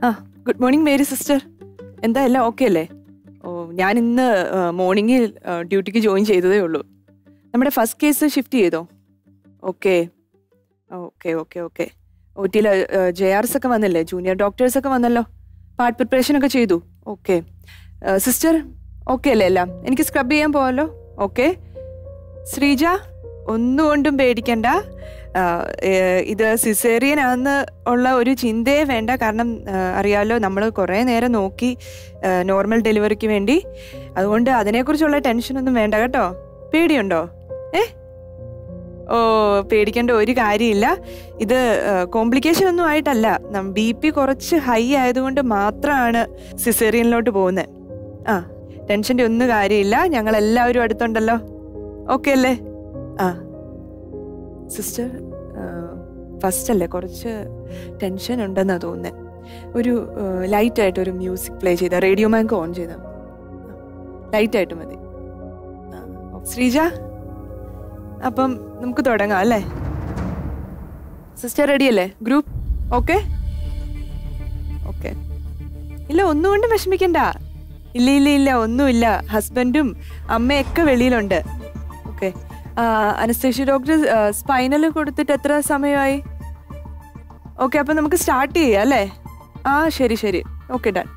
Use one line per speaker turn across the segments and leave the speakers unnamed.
ആ good morning Mary sister എന്താ എല്ലാം ഓക്കെ അല്ലേ ഓ ഞാൻ ഇന്ന് മോർണിംഗിൽ ഡ്യൂട്ടിക്ക് ജോയിൻ ചെയ്തതേ ഉള്ളൂ നമ്മുടെ ഫസ്റ്റ് കേസ് ഷിഫ്റ്റ് ചെയ്തോ okay okay okay okay O ടിയിൽ ജെ ആർസ് ഒക്കെ വന്നില്ലേ ജൂനിയർ ഡോക്ടേഴ്സ് ഒക്കെ വന്നല്ലോ പാർട്ട് പ്രിപ്പറേഷൻ ഒക്കെ ചെയ്തു ഓക്കെ സിസ്റ്റർ ഓക്കെ അല്ലേ എല്ലാം എനിക്ക് സ്ക്രബ് ചെയ്യാൻ പോകാമല്ലോ ഓക്കെ ശ്രീജ ഒന്നുകൊണ്ടും പേടിക്കണ്ട ആ, ഏ, ഇത് സിസേറിയൻ ആണെന്ന് ഉള്ള ഒരു ചിന്തയെ വേണ്ട കാരണം ആ, അറിയാലോ നമ്മൾ കുറേ നേരം നോക്കി നോർമൽ ഡെലിവറിക്ക് വേണ്ടി അതുകൊണ്ട് അതിനെക്കുറിച്ചുള്ള ടെൻഷനൊന്നും വേണ്ട കേട്ടോ പേടിയുണ്ടോ ഏ ഓ പേടിക്കേണ്ട ഒരു കാര്യമില്ല ഇത് കോംപ്ലിക്കേഷൻ ഒന്നും ആയിട്ടല്ല ബി പി കുറച്ച് ഹൈ ആയതുകൊണ്ട് മാത്രമാണ് സിസേറിയനിലോട്ട് പോകുന്നത് ആ ടെൻഷൻ്റെ ഒന്നും കാര്യമില്ല ഞങ്ങൾ എല്ലാവരും അടുത്തുണ്ടല്ലോ ഓക്കെ അല്ലേ ആ സിസ്റ്റർ ഫസ്റ്റ് അല്ലേ കുറച്ച് ടെൻഷൻ ഉണ്ടെന്നാ തോന്നുന്നത് ഒരു ലൈറ്റ് ആയിട്ട് ഒരു മ്യൂസിക് പ്ലേ ചെയ്ത റേഡിയോ മാങ്ക് ഓൺ ചെയ്താൽ ലൈറ്റ് ആയിട്ട് മതി ആ, ശ്രീജ അപ്പം നമുക്ക് തുടങ്ങാം അല്ലേ സിസ്റ്റർ റെഡി അല്ലേ ഗ്രൂപ്പ് ഓക്കെ ഓക്കെ ഇല്ല ഒന്നും കൊണ്ടും വിഷമിക്കണ്ട ഇല്ല ഇല്ല ഇല്ല ഒന്നുമില്ല ഹസ്ബൻഡും അമ്മയൊക്കെ വെളിയിലുണ്ട് ഓക്കെ അനസ്തേഷ്യ ഡോക്ടർ സ്പൈനൽ കൊടുത്തിട്ട് എത്ര സമയമായി ഓക്കെ അപ്പൊ നമുക്ക് സ്റ്റാർട്ട് ചെയ്യാം അല്ലേ ആ ശരി ശരി ഓക്കെ ഡൺ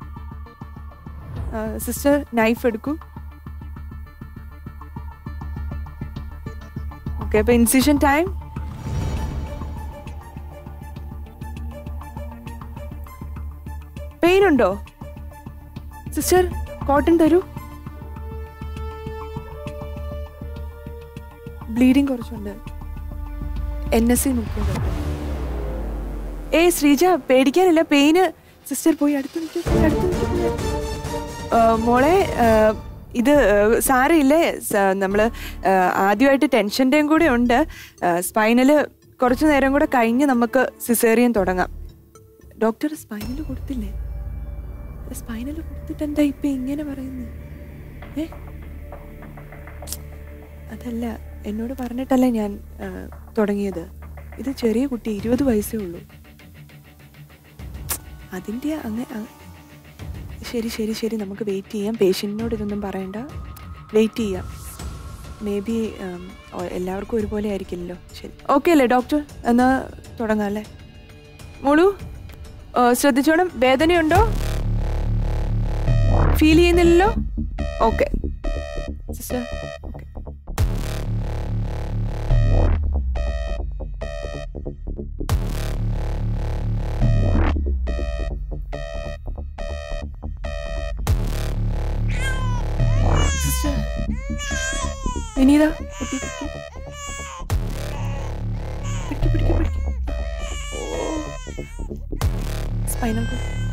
സിസ്റ്റർ നൈഫ് എടുക്കൂ ഓക്കെ അപ്പൊ ഇൻസിഷൻ ടൈം പെയിൻ ഉണ്ടോ സിസ്റ്റർ കോട്ടൺ തരൂ ബ്ലീഡിങ് കുറച്ചുണ്ട് എൻ എസ് സി നോക്കിയത് ഏ ശ്രീജ പേടിക്കാനില്ല പെയിന് സിസ്റ്റർ പോയി അടുത്ത് നിൽക്കൂ പോയി അടുത്ത് നിൽക്കൂ, പോയി അടുത്ത് നിൽക്കൂ. ആ, മോളെ ആ, ഇത് സാരയില്ലേ നമ്മൾ ആദ്യമായിട്ട് ടെൻഷൻ്റെയും കൂടെ ഉണ്ട് സ്പൈനൽ കുറച്ച് നേരം കൂടെ കഴിഞ്ഞ് നമുക്ക് സിസേറിയൻ തുടങ്ങാം ഡോക്ടർ സ്പൈനൽ കൊടുത്തില്ലേ സ്പൈനൽ കൊടുത്തിട്ട് എന്താ ഇപ്പൊ ഇങ്ങനെ പറയുന്നത് ഏ അതല്ല എന്നോട് പറഞ്ഞിട്ടല്ല ഞാൻ ആ, തുടങ്ങിയത് ഇത് ചെറിയ കുട്ടി ഇരുപത് വയസ്സേ ഉള്ളൂ അതിൻ്റെ അങ്ങ അ- ശരി ശരി ശരി നമുക്ക് വെയിറ്റ് ചെയ്യാം പേഷ്യൻറ്റിനോട് ഇതൊന്നും പറയണ്ട വെയിറ്റ് ചെയ്യാം മേ ബി എല്ലാവർക്കും ഒരുപോലെ ആയിരിക്കില്ലല്ലോ ശരി ഓക്കെ അല്ലേ ഡോക്ടർ എന്നാ തുടങ്ങാം അല്ലേ മോളു ആ, ശ്രദ്ധിച്ചോണം വേദനയുണ്ടോ ഫീൽ ചെയ്യുന്നില്ലല്ലോ okay sister okay sister Vineetha കുട്ടി പിടിക്ക് പിടിക്ക് പിടിക്ക് സ്പൈനൽ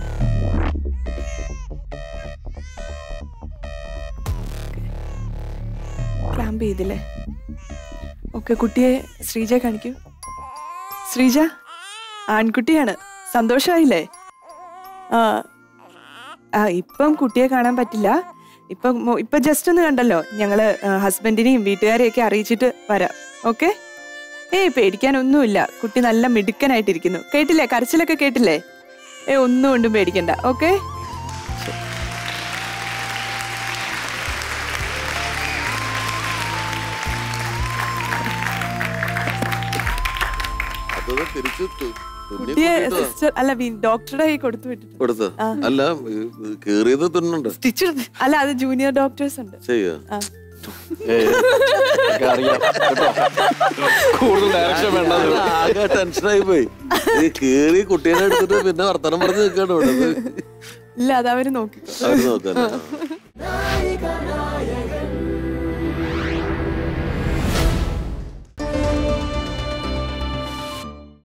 ക്ലാമ്പ് ചെയ്തില്ലേ ഓക്കെ കുട്ടിയെ ശ്രീജ കാണിക്കൂ ശ്രീജ ആൺകുട്ടിയാണ് സന്തോഷമായില്ലേ ആ ആ ഇപ്പം കുട്ടിയെ കാണാൻ പറ്റില്ല ഇപ്പം മോ- ഇപ്പൊ ജസ്റ്റ് ഒന്ന് കണ്ടല്ലോ ഞങ്ങള് ഹസ്ബൻഡിനെയും വീട്ടുകാരെയൊക്കെ അറിയിച്ചിട്ട് വരാം ഓക്കെ ഏയ് പേടിക്കാനൊന്നുമില്ല കുട്ടി നല്ല മിടുക്കനായിട്ടിരിക്കുന്നു കേട്ടില്ലേ കരച്ചിലൊക്കെ കേട്ടില്ലേ ഏ ഒന്നും കൊണ്ടും പേടിക്കണ്ട ഓക്കെ
അതൊന്ന് തിരിച്ചു തു- തുന്നി
കുട്ടിയെ
കൂട്ടിയിട്ടതാ.
സിസ്റ്റർ അല്ല വി- ഡോക്ടറുടെ കൈ കൊടുത്തു വിട്ടിട്ട്
കൊടുത്ത
ആ.
അല്ല കേറിയത് തുന്നുണ്ട്
സ്റ്റിച്ച് അല്ല അത് ജൂനിയർ ഡോക്ടേഴ്സ് ഉണ്ട്
ചെയ്യാ
ആ
അറിയാം കേട്ടോ കൂടുതൽ ഡയറക്ഷൻ വേണ്ട
ആകെ ടെൻഷനായി പോയി ഈ കേറി കുട്ടീനെ എടുത്തിട്ട് പിന്നെ വർത്തമാനം പറഞ്ഞ് നിൽക്കാണ് ഇവിടെ ഇത്
ഇല്ല അത് അവര് നോക്കി
അവര് നോക്കാൻ